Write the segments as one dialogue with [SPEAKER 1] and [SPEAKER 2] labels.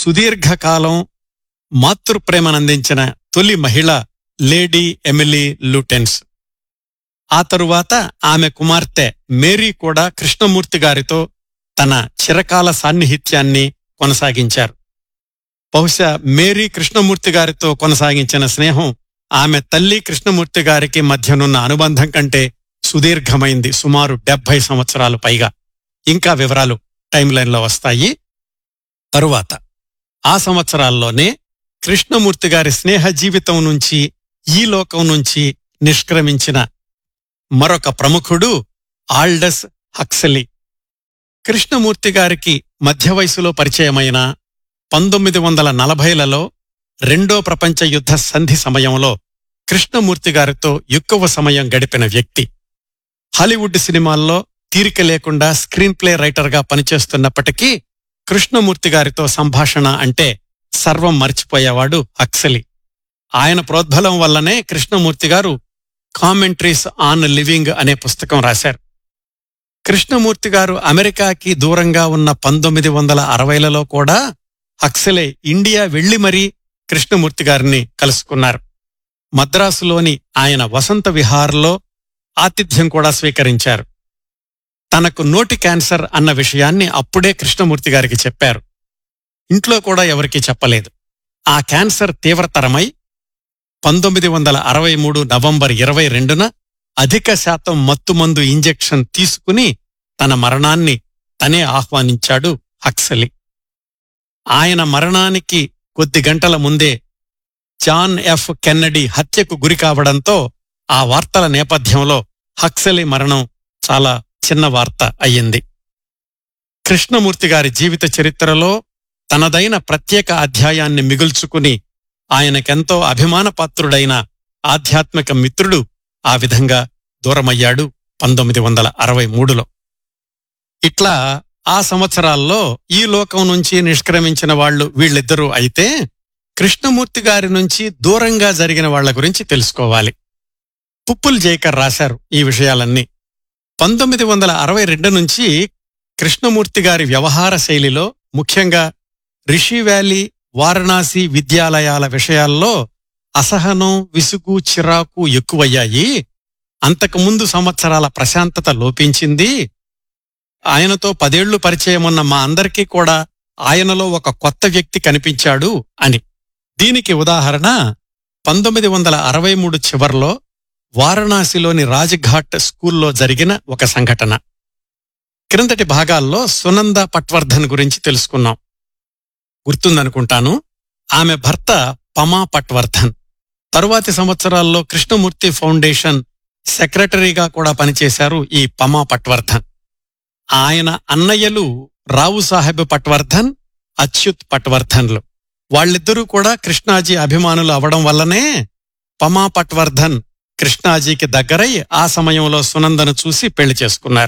[SPEAKER 1] సుదీర్ఘకాలం మాతృప్రేమనందించిన తొలి మహిళ లేడీ ఎమిలీ లూటెన్స్ ఆ తరువాత ఆమె కుమార్తె మేరీ కూడా కృష్ణమూర్తి గారితో తన చిరకాల సాన్నిహిత్యాన్ని కొనసాగించారు బహుశా మేరీ కృష్ణమూర్తి గారితో కొనసాగించిన స్నేహం ఆమె తల్లి కృష్ణమూర్తి గారికి మధ్యనున్న అనుబంధం కంటే సుదీర్ఘమైంది సుమారు డెబ్బై సంవత్సరాలు పైగా ఇంకా వివరాలు టైం లైన్లో వస్తాయి తరువాత ఆ సంవత్సరాల్లోనే కృష్ణమూర్తి గారి స్నేహ జీవితం నుంచి ఈ లోకం నుంచి నిష్క్రమించిన మరొక ప్రముఖుడు ఆల్డస్ హక్సలీ కృష్ణమూర్తి గారికి మధ్య వయసులో పరిచయమైన పంతొమ్మిది వందల నలభైలలో రెండో ప్రపంచ యుద్ధ సంధి సమయంలో కృష్ణమూర్తి గారితో ఎక్కువ సమయం గడిపిన వ్యక్తి హాలీవుడ్ సినిమాల్లో తీరిక లేకుండా స్క్రీన్ ప్లే రైటర్గా పనిచేస్తున్నప్పటికీ కృష్ణమూర్తి గారితో సంభాషణ అంటే సర్వం మర్చిపోయేవాడు హక్సలి ఆయన ప్రోద్బలం వల్లనే కృష్ణమూర్తి గారు కామెంట్రీస్ ఆన్ లివింగ్ అనే పుస్తకం రాశారు కృష్ణమూర్తి గారు అమెరికాకి దూరంగా ఉన్న పంతొమ్మిది వందల అరవైలలో కూడా హక్సలే ఇండియా వెళ్లి మరీ కృష్ణమూర్తి గారిని కలుసుకున్నారు మద్రాసులోని ఆయన వసంత విహార్లో ఆతిథ్యం కూడా స్వీకరించారు తనకు నోటి క్యాన్సర్ అన్న విషయాన్ని అప్పుడే కృష్ణమూర్తి గారికి చెప్పారు ఇంట్లో కూడా ఎవరికీ చెప్పలేదు ఆ క్యాన్సర్ తీవ్రతరమై పంతొమ్మిది వందల అరవై మూడు నవంబర్ ఇరవై రెండున అధిక శాతం మత్తుమందు ఇంజెక్షన్ తీసుకుని తన మరణాన్ని తనే ఆహ్వానించాడు హక్సలి ఆయన మరణానికి కొద్ది గంటల ముందే జాన్ ఎఫ్ కెన్నడీ హత్యకు గురి కావడంతో ఆ వార్తల నేపథ్యంలో హక్సలి మరణం చాలా చిన్న వార్త అయ్యింది కృష్ణమూర్తి గారి జీవిత చరిత్రలో తనదైన ప్రత్యేక అధ్యాయాన్ని మిగుల్చుకుని ఆయనకెంతో అభిమానపాత్రుడైన ఆధ్యాత్మిక మిత్రుడు ఆ విధంగా దూరమయ్యాడు పంతొమ్మిది వందల అరవై మూడులో ఇట్లా ఆ సంవత్సరాల్లో ఈ లోకం నుంచి నిష్క్రమించిన వాళ్ళు వీళ్ళిద్దరూ అయితే కృష్ణమూర్తి గారి నుంచి దూరంగా జరిగిన వాళ్ల గురించి తెలుసుకోవాలి పుప్పుల్ జైకర్ రాశారు ఈ విషయాలన్నీ పంతొమ్మిది వందల అరవై రెండు నుంచి కృష్ణమూర్తి గారి వ్యవహార శైలిలో ముఖ్యంగా రిషి వ్యాలీ వారణాసి విద్యాలయాల విషయాల్లో అసహనం విసుగు చిరాకు ఎక్కువయ్యాయి అంతకుముందు సంవత్సరాల ప్రశాంతత లోపించింది ఆయనతో పదేళ్లు పరిచయం ఉన్న మా అందరికీ కూడా ఆయనలో ఒక కొత్త వ్యక్తి కనిపించాడు అని దీనికి ఉదాహరణ పంతొమ్మిది వందల అరవై మూడు చివర్లో వారణాసిలోని రాజ్ఘాట్ స్కూల్లో జరిగిన ఒక సంఘటన క్రిందటి భాగాల్లో సునంద పట్వర్ధన్ గురించి తెలుసుకున్నాం గుర్తుందనుకుంటాను ఆమె భర్త పమా పట్వర్ధన్ తరువాతి సంవత్సరాల్లో కృష్ణమూర్తి ఫౌండేషన్ సెక్రటరీగా కూడా పనిచేశారు ఈ పమా పట్వర్ధన్ ఆయన అన్నయ్యలు రావు సాహెబ్ పట్వర్ధన్ అచ్యుత్ పట్వర్ధన్లు వాళ్ళిద్దరూ కూడా కృష్ణాజీ అభిమానులు అవడం వల్లనే పమా పట్వర్ధన్ కృష్ణాజీకి దగ్గరై ఆ సమయంలో సునందను చూసి పెళ్లి చేసుకున్నారు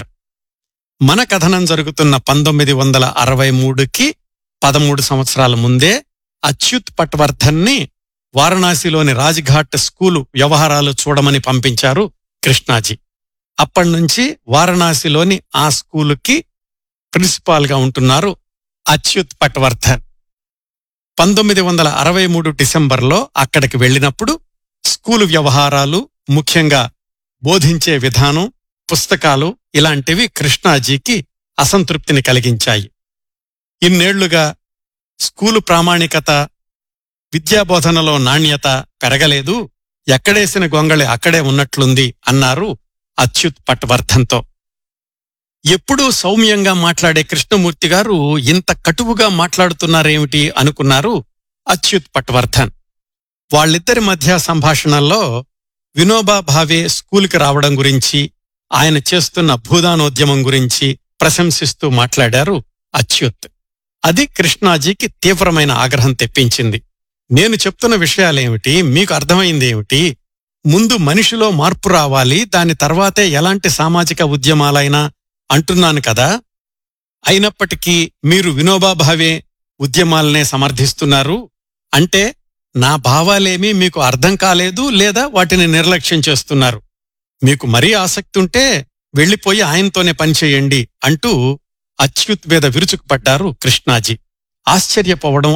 [SPEAKER 1] మన కథనం జరుగుతున్న పంతొమ్మిది వందల అరవై మూడుకి పదమూడు సంవత్సరాల ముందే అచ్యుత్ పట్వర్ధన్ని వారణాసిలోని రాజ్ఘాట్ స్కూలు వ్యవహారాలు చూడమని పంపించారు కృష్ణాజీ అప్పటినుంచి వారణాసిలోని ఆ స్కూలుకి ప్రిన్సిపాల్గా ఉంటున్నారు అచ్యుత్ పట్వర్ధన్ పంతొమ్మిది వందల అరవై మూడు డిసెంబర్లో అక్కడికి వెళ్ళినప్పుడు స్కూలు వ్యవహారాలు ముఖ్యంగా బోధించే విధానం పుస్తకాలు ఇలాంటివి కృష్ణాజీకి అసంతృప్తిని కలిగించాయి ఇన్నేళ్లుగా స్కూలు ప్రామాణికత విద్యాబోధనలో నాణ్యత పెరగలేదు ఎక్కడేసిన గొంగళి అక్కడే ఉన్నట్లుంది అన్నారు అచ్యుత్ పట్వర్ధన్తో ఎప్పుడూ సౌమ్యంగా మాట్లాడే కృష్ణమూర్తి గారు ఇంత కటువుగా మాట్లాడుతున్నారేమిటి అనుకున్నారు అచ్యుత్ పట్వర్ధన్ వాళ్ళిద్దరి మధ్య సంభాషణల్లో వినోబా భావే స్కూలుకి రావడం గురించి ఆయన చేస్తున్న భూదానోద్యమం గురించి ప్రశంసిస్తూ మాట్లాడారు అచ్యుత్ అది కృష్ణాజీకి తీవ్రమైన ఆగ్రహం తెప్పించింది నేను చెప్తున్న విషయాలేమిటి మీకు అర్థమైందేమిటి ముందు మనిషిలో మార్పు రావాలి దాని తర్వాతే ఎలాంటి సామాజిక ఉద్యమాలైనా అంటున్నాను కదా అయినప్పటికీ మీరు వినోబా భావే ఉద్యమాలనే సమర్థిస్తున్నారు అంటే నా భావాలేమీ మీకు అర్థం కాలేదు లేదా వాటిని నిర్లక్ష్యం చేస్తున్నారు మీకు మరీ ఆసక్తి ఉంటే వెళ్ళిపోయి ఆయనతోనే పనిచేయండి అంటూ అచ్యుత్ మీద విరుచుకుపడ్డారు కృష్ణాజీ ఆశ్చర్యపోవడం